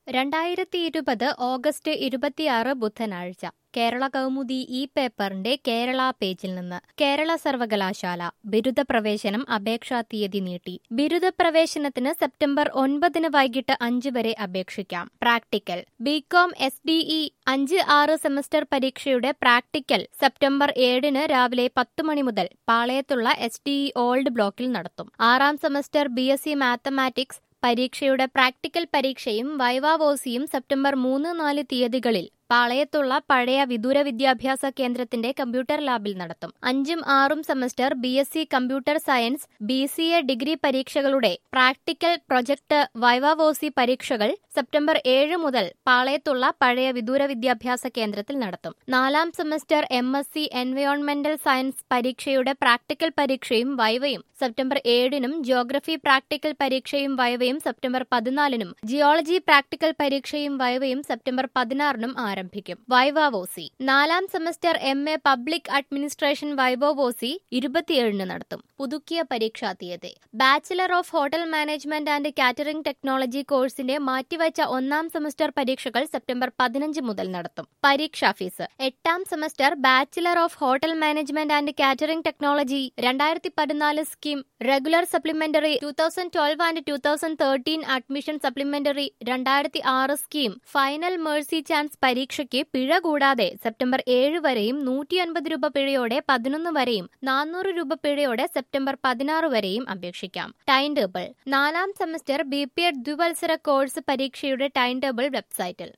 രണ്ടായിരത്തി ഇരുപത് ഓഗസ്റ്റ് ഇരുപത്തിയാറ് ബുധനാഴ്ച കേരള കൗമുദി ഈ പേപ്പറിന്റെ കേരള പേജിൽ നിന്ന് കേരള സർവകലാശാല ബിരുദ പ്രവേശനം അപേക്ഷാ തീയതി നീട്ടി ബിരുദ പ്രവേശനത്തിന് സെപ്റ്റംബർ ഒൻപതിന് വൈകിട്ട് അഞ്ച് വരെ അപേക്ഷിക്കാം പ്രാക്ടിക്കൽ ബികോം എസ് ഡിഇ അഞ്ച് ആറ് സെമസ്റ്റർ പരീക്ഷയുടെ പ്രാക്ടിക്കൽ സെപ്റ്റംബർ ഏഴിന് രാവിലെ പത്ത് മണി മുതൽ പാളയത്തുള്ള എസ് ഡിഇ ഓൾഡ് ബ്ലോക്കിൽ നടത്തും ആറാം semester B S C mathematics പരീക്ഷയുടെ പ്രാക്ടിക്കൽ പരീക്ഷയും വൈവാവോസിയും സെപ്റ്റംബർ മൂന്ന് നാല് തീയതികളിൽ പാളയത്തുള്ള പഴയ വിദൂര വിദ്യാഭ്യാസ കേന്ദ്രത്തിന്റെ കമ്പ്യൂട്ടർ ലാബിൽ നടത്തും അഞ്ചും ആറും semester B S C computer science B C A degree പരീക്ഷകളുടെ പ്രാക്ടിക്കൽ പ്രൊജക്ട് വൈവാവോസി പരീക്ഷകൾ സെപ്റ്റംബർ ഏഴ് മുതൽ പാളയത്തുള്ള പഴയ വിദൂര വിദ്യാഭ്യാസ കേന്ദ്രത്തിൽ നടത്തും നാലാം സെമസ്റ്റർ എം എസ് സി എൻവയോൺമെന്റൽ സയൻസ് പരീക്ഷയുടെ പ്രാക്ടിക്കൽ പരീക്ഷയും വൈവയും സെപ്റ്റംബർ ഏഴിനും ജോഗ്രഫി പ്രാക്ടിക്കൽ പരീക്ഷയും വൈവയും സെപ്റ്റംബർ പതിനാലിനും ജിയോളജി പ്രാക്ടിക്കൽ പരീക്ഷയും വൈവയും സെപ്റ്റംബർ പതിനാറിനും ആരംഭിക്കും വൈവാവോസി നാലാം semester M A public administration viva voce ഇരുപത്തിയേഴിന് നടത്തും പുതുക്കിയ പരീക്ഷാ തീയതി bachelor of hotel management and catering technology കോഴ്സിന്റെ മാറ്റിവച്ച ഒന്നാം സെമസ്റ്റർ പരീക്ഷകൾ സെപ്റ്റംബർ പതിനഞ്ച് മുതൽ നടത്തും പരീക്ഷാ ഫീസ് എട്ടാം semester bachelor of hotel management and catering technology രണ്ടായിരത്തി പതിനാല് scheme regular supplementary two thousand twelve and two thousand thirteen admission supplementary രണ്ടായിരത്തി ആറ് സ്കീം ഫൈനൽ മേഴ്സി ചാൻസ് പരീക്ഷയ്ക്ക് പിഴ കൂടാതെ സെപ്റ്റംബർ ഏഴ് വരെയും നൂറ്റി അൻപത് രൂപ പിഴയോടെ പതിനൊന്ന് വരെയും നാനൂറ് രൂപ പിഴയോടെ സെപ്റ്റംബർ പതിനാറ് വരെയും അപേക്ഷിക്കാം ടൈം ടേബിൾ നാലാം സെമസ്റ്റർ ബി പി എഡ് ദ്വിവത്സര കോഴ്സ് പരീക്ഷയുടെ ടൈം ടേബിൾ വെബ്സൈറ്റിൽ